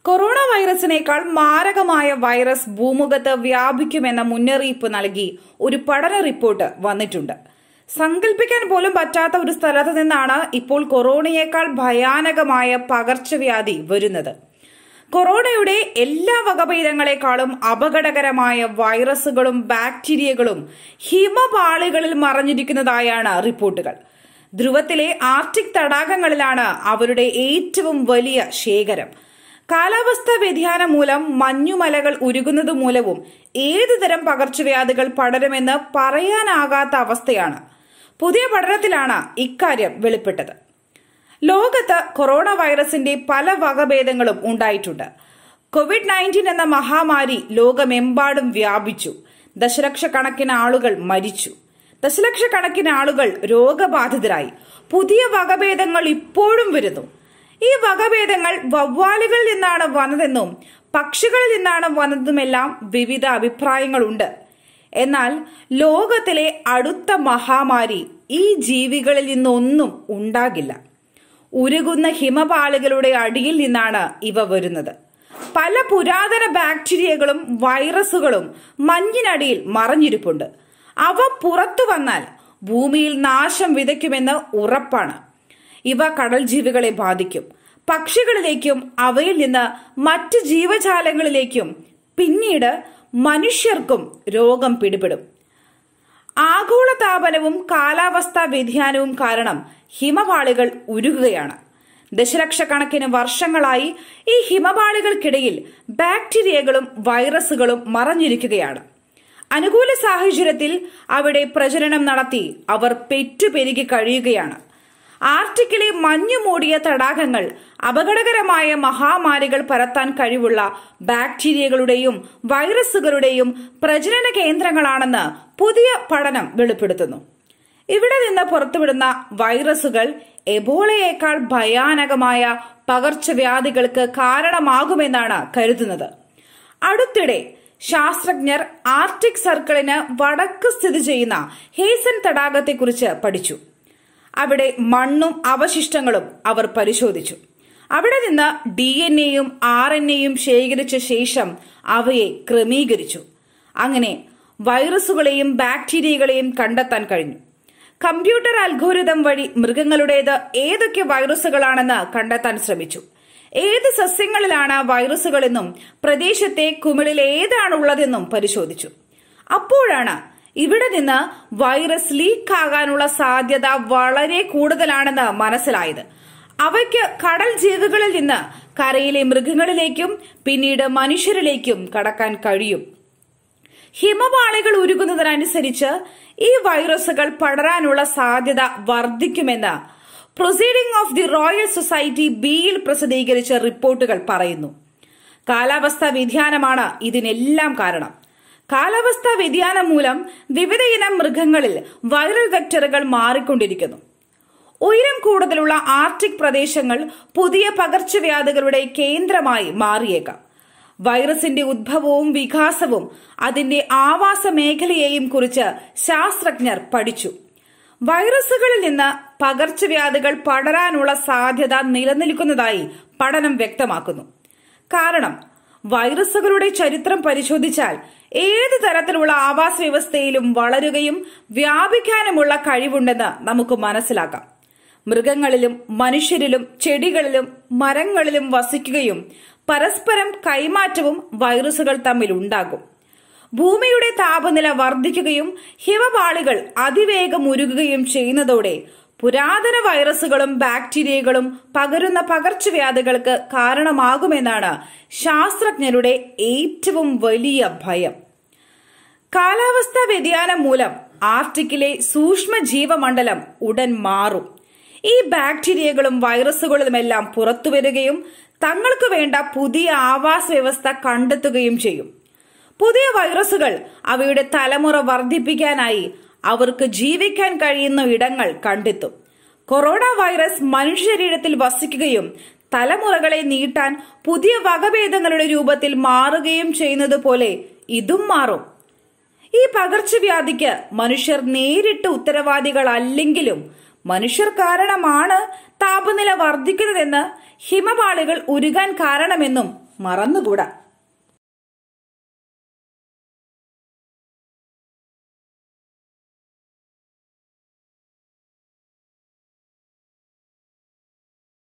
corona വൈറസിനേക്കാൾ മാരകമായ virus ഭൂമുഖത്ത് വ്യാപിക്കുമെന്ന മുന്നറിയിപ്പ് നൽകി ഒരു പഠന റിപ്പോർട്ട് വന്നിട്ടുണ്ട് സങ്കല്പിക്കാൻ പോലും പറ്റാത്ത ഒരു സ്ഥലത്ത് നിന്നാണ് ഇപ്പോൾ കൊറോണയേക്കാൾ ഭയാനകമായ പകർച്ചവ്യാധി വരുന്നത് കൊറോണയുടെ എല്ലാ വകഭേദങ്ങളെക്കാളും അപകടകരമായ വൈറസുകളും ബാക്ടീരിയകളും ഹിമപാളികളിൽ മറഞ്ഞിരിക്കുന്നതായാണ് റിപ്പോർട്ടുകൾ ധ്രുവത്തിലെ ആർട്ടിക് തടാകങ്ങളിലാണ് അവരുടെ ഏറ്റവും വലിയ ശേഖരം കാലാവസ്ഥാ വ്യതിയാനം മൂലം മഞ്ഞുമലകൾ ഉരുകുന്നത് മൂലവും ഏതു തരം പകർച്ചവ്യാധികൾ പടരുമെന്ന് പറയാനാകാത്ത അവസ്ഥയാണ് പുതിയ പഠനത്തിലാണ് ഇക്കാര്യം വെളിപ്പെട്ടത് ലോകത്ത് കൊറോണ വൈറസിന്റെ പല വകഭേദങ്ങളും ഉണ്ടായിട്ടുണ്ട് കോവിഡ് നയൻറ്റീൻ എന്ന മഹാമാരി ലോകമെമ്പാടും വ്യാപിച്ചു ദശലക്ഷക്കണക്കിന് ആളുകൾ മരിച്ചു ദശലക്ഷക്കണക്കിന് ആളുകൾ രോഗബാധിതരായി പുതിയ വകഭേദങ്ങൾ ഇപ്പോഴും വരുന്നു ഈ വകഭേദങ്ങൾ വവ്വാലുകളിൽ നിന്നാണ് വന്നതെന്നും പക്ഷികളിൽ നിന്നാണ് വന്നതുമെല്ലാം വിവിധ അഭിപ്രായങ്ങളുണ്ട് എന്നാൽ ലോകത്തിലെ അടുത്ത മഹാമാരി ഈ ജീവികളിൽ നിന്നൊന്നും ഉണ്ടാകില്ല ഉരുകുന്ന ഹിമപാളികളുടെ അടിയിൽ നിന്നാണ് ഇവ വരുന്നത് പല പുരാതന ബാക്ടീരിയകളും വൈറസുകളും മഞ്ഞിനടിയിൽ മറഞ്ഞിരിപ്പുണ്ട് അവ പുറത്തു വന്നാൽ ഭൂമിയിൽ നാശം വിതയ്ക്കുമെന്ന് ഉറപ്പാണ് ഇവ കടൽ ജീവികളെ ബാധിക്കും പക്ഷികളിലേക്കും അവയിൽ നിന്ന് മറ്റ് ജീവജാലങ്ങളിലേക്കും പിന്നീട് മനുഷ്യർക്കും രോഗം പിടിപെടും ആഗോളതാപനവും കാലാവസ്ഥാ വ്യതിയാനവും കാരണം ഹിമപാളികൾ ഉരുകുകയാണ് ദശലക്ഷക്കണക്കിന് വർഷങ്ങളായി ഈ ഹിമപാളികൾക്കിടയിൽ ബാക്ടീരിയകളും വൈറസുകളും മറഞ്ഞിരിക്കുകയാണ് അനുകൂല സാഹചര്യത്തിൽ അവിടെ പ്രജനനം നടത്തി അവർ പെറ്റുപെരുകി കഴിയുകയാണ് ആർട്ടിക്കിലെ മഞ്ഞു മൂടിയ തടാകങ്ങൾ അപകടകരമായ മഹാമാരികൾ പരത്താൻ കഴിവുള്ള ബാക്ടീരിയകളുടെയും വൈറസുകളുടെയും പ്രജനന കേന്ദ്രങ്ങളാണെന്ന് പുതിയ പഠനം വെളിപ്പെടുത്തുന്നു ഇവിടെ നിന്ന് പുറത്തുവിടുന്ന വൈറസുകൾ എബോളയേക്കാൾ ഭയാനകമായ പകർച്ചവ്യാധികൾക്ക് കാരണമാകുമെന്നാണ് കരുതുന്നത് അടുത്തിടെ ശാസ്ത്രജ്ഞർ ആർട്ടിക് സർക്കിളിന് വടക്ക് സ്ഥിതി ചെയ്യുന്ന ഹേസൻ തടാകത്തെക്കുറിച്ച് പഠിച്ചു അവിടെ മണ്ണും അവശിഷ്ടങ്ങളും അവർ പരിശോധിച്ചു അവിടെ നിന്ന് ഡി എൻ എയും ആർ എൻ എയും ശേഖരിച്ച ശേഷം അവയെ ക്രമീകരിച്ചു അങ്ങനെ വൈറസുകളെയും ബാക്ടീരിയകളെയും കണ്ടെത്താൻ കഴിഞ്ഞു കമ്പ്യൂട്ടർ അൽഗോരിതം വഴി മൃഗങ്ങളുടേത് ഏതൊക്കെ വൈറസുകളാണെന്ന് കണ്ടെത്താൻ ശ്രമിച്ചു ഏത് സസ്യങ്ങളിലാണ് വൈറസുകളെന്നും പ്രദേശത്തെ കുമിളിൽ ഏതാണുള്ളതെന്നും പരിശോധിച്ചു അപ്പോഴാണ് ഇവിടെ നിന്ന് വൈറസ് ലീക്ക് ആകാനുള്ള സാധ്യത വളരെ കൂടുതലാണെന്ന് മനസ്സിലായത് അവയ്ക്ക് കടൽ ജീവികളിൽ നിന്ന് കരയിലെ മൃഗങ്ങളിലേക്കും പിന്നീട് മനുഷ്യരിലേക്കും കടക്കാൻ കഴിയും ഹിമപാളികൾ ഉരുകുന്നതിനനുസരിച്ച് ഈ വൈറസുകൾ പടരാനുള്ള സാധ്യത വർദ്ധിക്കുമെന്ന് proceeding of the Royal Society ബിയിൽ പ്രസിദ്ധീകരിച്ച റിപ്പോർട്ടുകൾ പറയുന്നു കാലാവസ്ഥാ വ്യതിയാനമാണ് ഇതിനെല്ലാം കാരണം കാലാവസ്ഥാ വ്യതിയാനം മൂലം വിവിധയിനം മൃഗങ്ങളിൽ വൈറൽ വെക്ടറുകൾ മാറിക്കൊണ്ടിരിക്കുന്നു ഉയരം കൂടുതലുള്ള ആർട്ടിക് പ്രദേശങ്ങൾ പുതിയ പകർച്ചവ്യാധികളുടെ കേന്ദ്രമായി മാറിയേക്കാം വൈറസിന്റെ ഉദ്ഭവവും വികാസവും അതിന്റെ ആവാസ മേഖലയെയും കുറിച്ച് ശാസ്ത്രജ്ഞർ പഠിച്ചു വൈറസുകളിൽ നിന്ന് പകർച്ചവ്യാധികൾ പടരാനുള്ള സാധ്യത നിലനിൽക്കുന്നതായി പഠനം വ്യക്തമാക്കുന്നു കാരണം വൈറസുകളുടെ ചരിത്രം പരിശോധിച്ചാൽ ഏത് തരത്തിലുള്ള ആവാസ വ്യവസ്ഥയിലും വളരുകയും വ്യാപിക്കാനുമുള്ള കഴിവുണ്ടെന്ന് നമുക്ക് മനസ്സിലാക്കാം മൃഗങ്ങളിലും മനുഷ്യരിലും ചെടികളിലും മരങ്ങളിലും വസിക്കുകയും പരസ്പരം കൈമാറ്റവും വൈറസുകൾ തമ്മിൽ ഉണ്ടാകും ഭൂമിയുടെ താപനില വർദ്ധിക്കുകയും ഹിമപാളികൾ അതിവേഗം ഉരുകുകയും ചെയ്യുന്നതോടെ പുരാതന വൈറസുകളും ബാക്ടീരിയകളും പകരുന്ന പകർച്ചവ്യാധികൾക്ക് കാരണമാകുമെന്നാണ് ശാസ്ത്രജ്ഞരുടെ ഏറ്റവും വലിയ ഭയം കാലാവസ്ഥാ വ്യതിയാനം മൂലം ആർട്ടിക്കിലെ സൂക്ഷ്മ ജീവമണ്ഡലം ഉടൻ മാറും ഈ ബാക്ടീരിയകളും വൈറസുകളുമെല്ലാം പുറത്തുവരികയും തങ്ങൾക്ക് വേണ്ട പുതിയ ആവാസ വ്യവസ്ഥ കണ്ടെത്തുകയും ചെയ്യും പുതിയ വൈറസുകൾ അവയുടെ തലമുറ വർദ്ധിപ്പിക്കാനായി അവർക്ക് ജീവിക്കാൻ കഴിയുന്ന ഇടങ്ങൾ കണ്ടെത്തും കൊറോണ വൈറസ് മനുഷ്യ ശരീരത്തിൽ വസിക്കുകയും തലമുറകളെ നീട്ടാൻ പുതിയ വകഭേദങ്ങളുടെ രൂപത്തിൽ മാറുകയും ചെയ്യുന്നത് പോലെ ഇതും മാറും ഈ പകർച്ചവ്യാധിക്ക് മനുഷ്യർ നേരിട്ട് ഉത്തരവാദികളല്ലെങ്കിലും മനുഷ്യർ കാരണമാണ് താപനില വർദ്ധിക്കുന്നതെന്ന് ഹിമപാളികൾ ഉരുകാൻ കാരണമെന്നും മറന്നുകൂടാ